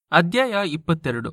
ಅಧ್ಯಾಯ ಇಪ್ಪತ್ತೆರಡು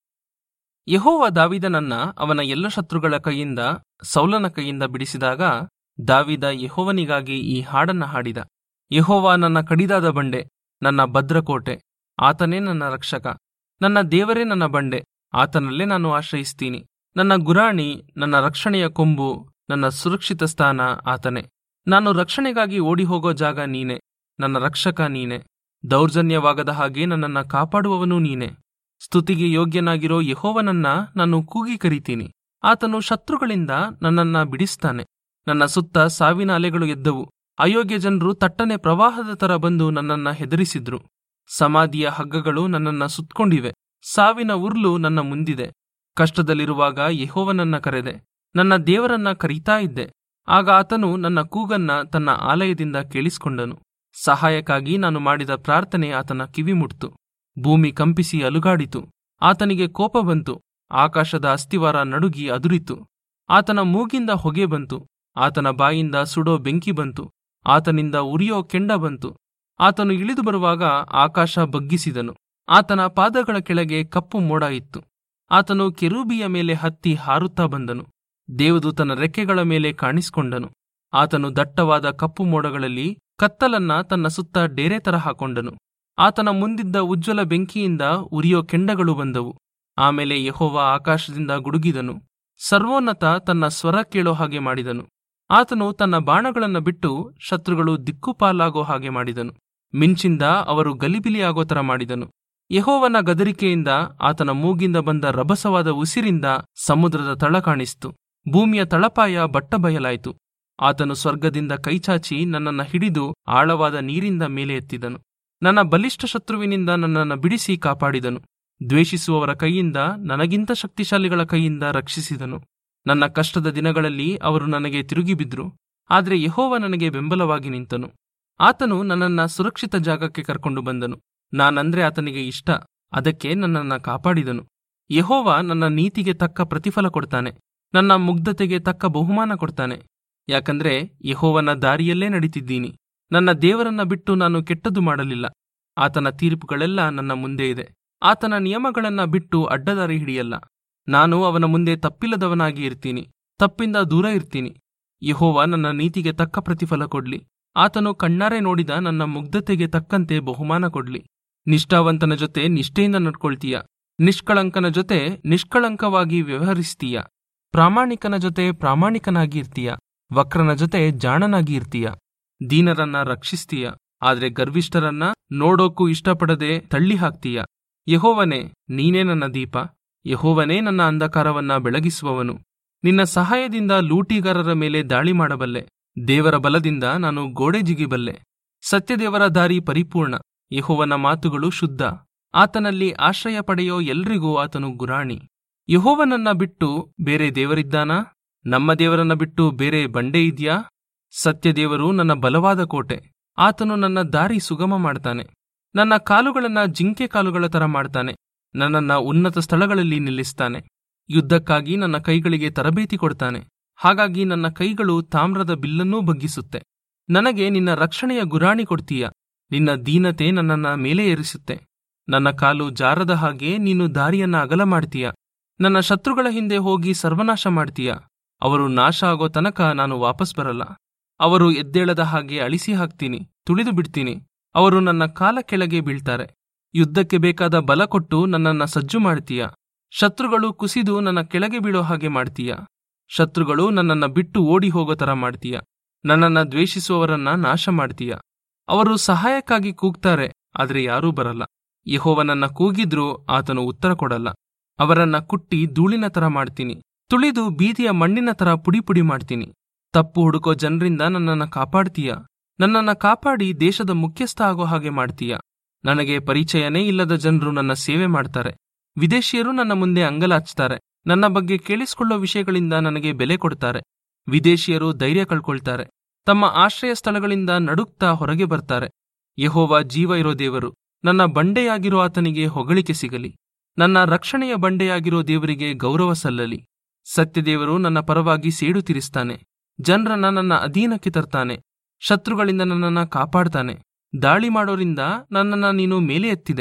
ಯೆಹೋವ ದಾವಿದನನ್ನ ಅವನ ಎಲ್ಲ ಶತ್ರುಗಳ ಕೈಯಿಂದ ಸೌಲನ ಕೈಯಿಂದ ಬಿಡಿಸಿದಾಗ ದಾವಿದ ಯೆಹೋವನಿಗಾಗಿ ಈ ಹಾಡನ್ನ ಹಾಡಿದ ಯೆಹೋವ ನನ್ನ ಕಡಿದಾದ ಬಂಡೆ ನನ್ನ ಭದ್ರಕೋಟೆ ಆತನೇ ನನ್ನ ರಕ್ಷಕ ನನ್ನ ದೇವರೇ ನನ್ನ ಬಂಡೆ ಆತನಲ್ಲೇ ನಾನು ಆಶ್ರಯಿಸ್ತೀನಿ ನನ್ನ ಗುರಾಣಿ ನನ್ನ ರಕ್ಷಣೆಯ ಕೊಂಬು ನನ್ನ ಸುರಕ್ಷಿತ ಸ್ಥಾನ ಆತನೇ ನಾನು ರಕ್ಷಣೆಗಾಗಿ ಓಡಿ ಹೋಗೋ ಜಾಗ ನೀನೆ ನನ್ನ ರಕ್ಷಕ ನೀನೆ ದೌರ್ಜನ್ಯವಾಗದ ಹಾಗೆ ನನ್ನನ್ನ ಕಾಪಾಡುವವನು ನೀನೆ ಸ್ತುತಿಗೆ ಯೋಗ್ಯನಾಗಿರೋ ಯೆಹೋವನನ್ನ ನಾನು ಕೂಗಿ ಕರಿತೀನಿ ಆತನು ಶತ್ರುಗಳಿಂದ ನನ್ನನ್ನ ಬಿಡಿಸ್ತಾನೆ ನನ್ನ ಸುತ್ತ ಸಾವಿನ ಅಲೆಗಳು ಎದ್ದವು ಅಯೋಗ್ಯ ಜನರು ತಟ್ಟನೆ ಪ್ರವಾಹದ ತರ ಬಂದು ನನ್ನನ್ನ ಹೆದರಿಸಿದ್ರು ಸಮಾಧಿಯ ಹಗ್ಗಗಳು ನನ್ನನ್ನ ಸುತ್ಕೊಂಡಿವೆ ಸಾವಿನ ಉರ್ಲು ನನ್ನ ಮುಂದಿದೆ ಕಷ್ಟದಲ್ಲಿರುವಾಗ ಯೆಹೋವನನ್ನ ಕರೆದೆ ನನ್ನ ದೇವರನ್ನ ಕರೀತಾ ಇದ್ದೆ ಆಗ ಆತನು ನನ್ನ ಕೂಗನ್ನ ತನ್ನ ಆಲಯದಿಂದ ಕೇಳಿಸಿಕೊಂಡನು ಸಹಾಯಕ್ಕಾಗಿ ನಾನು ಮಾಡಿದ ಪ್ರಾರ್ಥನೆ ಆತನ ಕಿವಿ ಮುಟ್ತು ಭೂಮಿ ಕಂಪಿಸಿ ಅಲುಗಾಡಿತು ಆತನಿಗೆ ಕೋಪ ಬಂತು ಆಕಾಶದ ಅಸ್ತಿವಾರ ನಡುಗಿ ಅದುರಿತು ಆತನ ಮೂಗಿಂದ ಹೊಗೆ ಬಂತು ಆತನ ಬಾಯಿಂದ ಸುಡೋ ಬೆಂಕಿ ಬಂತು ಆತನಿಂದ ಉರಿಯೋ ಕೆಂಡ ಬಂತು ಆತನು ಇಳಿದು ಬರುವಾಗ ಆಕಾಶ ಬಗ್ಗಿಸಿದನು ಆತನ ಪಾದಗಳ ಕೆಳಗೆ ಕಪ್ಪು ಮೋಡ ಇತ್ತು ಆತನು ಕೆರೂಬಿಯ ಮೇಲೆ ಹತ್ತಿ ಹಾರುತ್ತಾ ಬಂದನು ದೇವದೂತನ ರೆಕ್ಕೆಗಳ ಮೇಲೆ ಕಾಣಿಸಿಕೊಂಡನು ಆತನು ದಟ್ಟವಾದ ಕಪ್ಪು ಮೋಡಗಳಲ್ಲಿ ಕತ್ತಲನ್ನ ತನ್ನ ಸುತ್ತ ಡೇರೆ ತರ ಹಾಕೊಂಡನು ಆತನ ಮುಂದಿದ್ದ ಉಜ್ವಲ ಬೆಂಕಿಯಿಂದ ಉರಿಯೋ ಕೆಂಡಗಳು ಬಂದವು ಆಮೇಲೆ ಯೆಹೋವ ಆಕಾಶದಿಂದ ಗುಡುಗಿದನು ಸರ್ವೋನ್ನತ ತನ್ನ ಸ್ವರ ಕೇಳೋ ಹಾಗೆ ಮಾಡಿದನು ಆತನು ತನ್ನ ಬಾಣಗಳನ್ನು ಬಿಟ್ಟು ಶತ್ರುಗಳು ದಿಕ್ಕುಪಾಲಾಗೋ ಹಾಗೆ ಮಾಡಿದನು ಮಿಂಚಿಂದ ಅವರು ಗಲಿಬಿಲಿಯಾಗೋ ತರ ಮಾಡಿದನು ಯೆಹೋವನ ಗದರಿಕೆಯಿಂದ ಆತನ ಮೂಗಿಂದ ಬಂದ ರಭಸವಾದ ಉಸಿರಿಂದ ಸಮುದ್ರದ ತಳ ಕಾಣಿಸ್ತು ಭೂಮಿಯ ತಳಪಾಯ ಬಟ್ಟ ಬಯಲಾಯಿತು ಆತನು ಸ್ವರ್ಗದಿಂದ ಕೈಚಾಚಿ ನನ್ನನ್ನ ಹಿಡಿದು ಆಳವಾದ ನೀರಿಂದ ಮೇಲೆ ಎತ್ತಿದನು ನನ್ನ ಬಲಿಷ್ಠ ಶತ್ರುವಿನಿಂದ ನನ್ನನ್ನು ಬಿಡಿಸಿ ಕಾಪಾಡಿದನು ದ್ವೇಷಿಸುವವರ ಕೈಯಿಂದ ನನಗಿಂತ ಶಕ್ತಿಶಾಲಿಗಳ ಕೈಯಿಂದ ರಕ್ಷಿಸಿದನು ನನ್ನ ಕಷ್ಟದ ದಿನಗಳಲ್ಲಿ ಅವರು ನನಗೆ ತಿರುಗಿ ಬಿದ್ರು ಆದರೆ ಯೆಹೋವ ನನಗೆ ಬೆಂಬಲವಾಗಿ ನಿಂತನು ಆತನು ನನ್ನನ್ನ ಸುರಕ್ಷಿತ ಜಾಗಕ್ಕೆ ಕರ್ಕೊಂಡು ಬಂದನು ನಾನಂದ್ರೆ ಆತನಿಗೆ ಇಷ್ಟ ಅದಕ್ಕೆ ನನ್ನನ್ನ ಕಾಪಾಡಿದನು ಯೆಹೋವ ನನ್ನ ನೀತಿಗೆ ತಕ್ಕ ಪ್ರತಿಫಲ ಕೊಡ್ತಾನೆ ನನ್ನ ಮುಗ್ಧತೆಗೆ ತಕ್ಕ ಬಹುಮಾನ ಕೊಡ್ತಾನೆ ಯಾಕಂದ್ರೆ ಯೆಹೋವನ ದಾರಿಯಲ್ಲೇ ನಡೀತಿದ್ದೀನಿ ನನ್ನ ದೇವರನ್ನ ಬಿಟ್ಟು ನಾನು ಕೆಟ್ಟದ್ದು ಮಾಡಲಿಲ್ಲ ಆತನ ತೀರ್ಪುಗಳೆಲ್ಲ ನನ್ನ ಮುಂದೆ ಇದೆ ಆತನ ನಿಯಮಗಳನ್ನ ಬಿಟ್ಟು ಅಡ್ಡದಾರಿ ಹಿಡಿಯಲ್ಲ ನಾನು ಅವನ ಮುಂದೆ ತಪ್ಪಿಲ್ಲದವನಾಗಿ ಇರ್ತೀನಿ ತಪ್ಪಿಂದ ದೂರ ಇರ್ತೀನಿ ಯೆಹೋವ ನನ್ನ ನೀತಿಗೆ ತಕ್ಕ ಪ್ರತಿಫಲ ಕೊಡ್ಲಿ ಆತನು ಕಣ್ಣಾರೆ ನೋಡಿದ ನನ್ನ ಮುಗ್ಧತೆಗೆ ತಕ್ಕಂತೆ ಬಹುಮಾನ ಕೊಡ್ಲಿ ನಿಷ್ಠಾವಂತನ ಜೊತೆ ನಿಷ್ಠೆಯಿಂದ ನಡ್ಕೊಳ್ತೀಯ ನಿಷ್ಕಳಂಕನ ಜೊತೆ ನಿಷ್ಕಳಂಕವಾಗಿ ವ್ಯವಹರಿಸ್ತೀಯ ಪ್ರಾಮಾಣಿಕನ ಜೊತೆ ಪ್ರಾಮಾಣಿಕನಾಗಿ ಇರ್ತೀಯ ವಕ್ರನ ಜೊತೆ ಜಾಣನಾಗಿ ಇರ್ತೀಯ ದೀನರನ್ನ ರಕ್ಷಿಸ್ತೀಯ ಆದ್ರೆ ಗರ್ವಿಷ್ಠರನ್ನ ನೋಡೋಕ್ಕೂ ಇಷ್ಟಪಡದೆ ತಳ್ಳಿ ಹಾಕ್ತೀಯ ಯಹೋವನೇ ನೀನೇ ನನ್ನ ದೀಪ ಯಹೋವನೇ ನನ್ನ ಅಂಧಕಾರವನ್ನ ಬೆಳಗಿಸುವವನು ನಿನ್ನ ಸಹಾಯದಿಂದ ಲೂಟಿಗಾರರ ಮೇಲೆ ದಾಳಿ ಮಾಡಬಲ್ಲೆ ದೇವರ ಬಲದಿಂದ ನಾನು ಗೋಡೆ ಜಿಗಿಬಲ್ಲೆ ಸತ್ಯದೇವರ ದಾರಿ ಪರಿಪೂರ್ಣ ಯಹೋವನ ಮಾತುಗಳು ಶುದ್ಧ ಆತನಲ್ಲಿ ಆಶ್ರಯ ಪಡೆಯೋ ಎಲ್ರಿಗೂ ಆತನು ಗುರಾಣಿ ಯಹೋವನನ್ನ ಬಿಟ್ಟು ಬೇರೆ ದೇವರಿದ್ದಾನಾ ನಮ್ಮ ದೇವರನ್ನ ಬಿಟ್ಟು ಬೇರೆ ಬಂಡೆ ಇದ್ಯಾ ಸತ್ಯದೇವರು ನನ್ನ ಬಲವಾದ ಕೋಟೆ ಆತನು ನನ್ನ ದಾರಿ ಸುಗಮ ಮಾಡ್ತಾನೆ ನನ್ನ ಕಾಲುಗಳನ್ನ ಜಿಂಕೆ ಕಾಲುಗಳ ತರ ಮಾಡ್ತಾನೆ ನನ್ನನ್ನ ಉನ್ನತ ಸ್ಥಳಗಳಲ್ಲಿ ನಿಲ್ಲಿಸ್ತಾನೆ ಯುದ್ಧಕ್ಕಾಗಿ ನನ್ನ ಕೈಗಳಿಗೆ ತರಬೇತಿ ಕೊಡ್ತಾನೆ ಹಾಗಾಗಿ ನನ್ನ ಕೈಗಳು ತಾಮ್ರದ ಬಿಲ್ಲನ್ನೂ ಬಗ್ಗಿಸುತ್ತೆ ನನಗೆ ನಿನ್ನ ರಕ್ಷಣೆಯ ಗುರಾಣಿ ಕೊಡ್ತೀಯ ನಿನ್ನ ದೀನತೆ ನನ್ನನ್ನ ಮೇಲೆ ಏರಿಸುತ್ತೆ ನನ್ನ ಕಾಲು ಜಾರದ ಹಾಗೆ ನೀನು ದಾರಿಯನ್ನ ಅಗಲ ಮಾಡ್ತೀಯ ನನ್ನ ಶತ್ರುಗಳ ಹಿಂದೆ ಹೋಗಿ ಸರ್ವನಾಶ ಮಾಡ್ತೀಯ ಅವರು ನಾಶ ಆಗೋ ತನಕ ನಾನು ವಾಪಸ್ ಬರಲ್ಲ ಅವರು ಎದ್ದೇಳದ ಹಾಗೆ ಅಳಿಸಿ ಹಾಕ್ತೀನಿ ತುಳಿದು ಬಿಡ್ತೀನಿ ಅವರು ನನ್ನ ಕಾಲ ಕೆಳಗೆ ಬೀಳ್ತಾರೆ ಯುದ್ಧಕ್ಕೆ ಬೇಕಾದ ಬಲ ಕೊಟ್ಟು ನನ್ನನ್ನ ಸಜ್ಜು ಮಾಡ್ತೀಯ ಶತ್ರುಗಳು ಕುಸಿದು ನನ್ನ ಕೆಳಗೆ ಬೀಳೋ ಹಾಗೆ ಮಾಡ್ತೀಯ ಶತ್ರುಗಳು ನನ್ನನ್ನ ಬಿಟ್ಟು ಓಡಿ ಹೋಗೋ ತರ ಮಾಡ್ತೀಯ ನನ್ನನ್ನ ದ್ವೇಷಿಸುವವರನ್ನ ನಾಶ ಮಾಡ್ತೀಯ ಅವರು ಸಹಾಯಕ್ಕಾಗಿ ಕೂಗ್ತಾರೆ ಆದ್ರೆ ಯಾರೂ ಬರಲ್ಲ ಯಹೋವನನ್ನ ಕೂಗಿದ್ರೂ ಆತನು ಉತ್ತರ ಕೊಡಲ್ಲ ಅವರನ್ನ ಕುಟ್ಟಿ ಧೂಳಿನ ತರ ಮಾಡ್ತೀನಿ ತುಳಿದು ಬೀದಿಯ ಮಣ್ಣಿನ ತರ ಪುಡಿ ಪುಡಿ ಮಾಡ್ತೀನಿ ತಪ್ಪು ಹುಡುಕೋ ಜನರಿಂದ ನನ್ನನ್ನ ಕಾಪಾಡ್ತೀಯ ನನ್ನನ್ನ ಕಾಪಾಡಿ ದೇಶದ ಮುಖ್ಯಸ್ಥ ಆಗೋ ಹಾಗೆ ಮಾಡ್ತೀಯ ನನಗೆ ಪರಿಚಯನೇ ಇಲ್ಲದ ಜನರು ನನ್ನ ಸೇವೆ ಮಾಡ್ತಾರೆ ವಿದೇಶಿಯರು ನನ್ನ ಮುಂದೆ ಅಂಗಲಾಚ್ತಾರೆ ನನ್ನ ಬಗ್ಗೆ ಕೇಳಿಸಿಕೊಳ್ಳೋ ವಿಷಯಗಳಿಂದ ನನಗೆ ಬೆಲೆ ಕೊಡ್ತಾರೆ ವಿದೇಶಿಯರು ಧೈರ್ಯ ಕಳ್ಕೊಳ್ತಾರೆ ತಮ್ಮ ಆಶ್ರಯ ಸ್ಥಳಗಳಿಂದ ನಡುಕ್ತಾ ಹೊರಗೆ ಬರ್ತಾರೆ ಯಹೋವ ಜೀವ ಇರೋ ದೇವರು ನನ್ನ ಬಂಡೆಯಾಗಿರೋ ಆತನಿಗೆ ಹೊಗಳಿಕೆ ಸಿಗಲಿ ನನ್ನ ರಕ್ಷಣೆಯ ಬಂಡೆಯಾಗಿರೋ ದೇವರಿಗೆ ಗೌರವ ಸಲ್ಲಲಿ ಸತ್ಯದೇವರು ನನ್ನ ಪರವಾಗಿ ಸೇಡು ತೀರಿಸ್ತಾನೆ ಜನರನ್ನ ನನ್ನ ಅಧೀನಕ್ಕೆ ತರ್ತಾನೆ ಶತ್ರುಗಳಿಂದ ನನ್ನನ್ನ ಕಾಪಾಡ್ತಾನೆ ದಾಳಿ ಮಾಡೋರಿಂದ ನನ್ನನ್ನ ನೀನು ಮೇಲೆ ಎತ್ತಿದೆ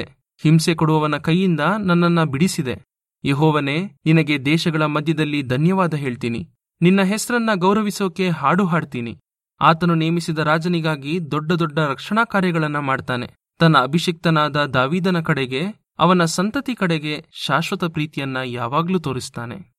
ಹಿಂಸೆ ಕೊಡುವವನ ಕೈಯಿಂದ ನನ್ನನ್ನ ಬಿಡಿಸಿದೆ ಯಹೋವನೇ ನಿನಗೆ ದೇಶಗಳ ಮಧ್ಯದಲ್ಲಿ ಧನ್ಯವಾದ ಹೇಳ್ತೀನಿ ನಿನ್ನ ಹೆಸರನ್ನ ಗೌರವಿಸೋಕೆ ಹಾಡು ಹಾಡ್ತೀನಿ ಆತನು ನೇಮಿಸಿದ ರಾಜನಿಗಾಗಿ ದೊಡ್ಡ ದೊಡ್ಡ ರಕ್ಷಣಾ ಕಾರ್ಯಗಳನ್ನ ಮಾಡ್ತಾನೆ ತನ್ನ ಅಭಿಷಿಕ್ತನಾದ ದಾವೀದನ ಕಡೆಗೆ ಅವನ ಸಂತತಿ ಕಡೆಗೆ ಶಾಶ್ವತ ಪ್ರೀತಿಯನ್ನ ಯಾವಾಗ್ಲೂ ತೋರಿಸ್ತಾನೆ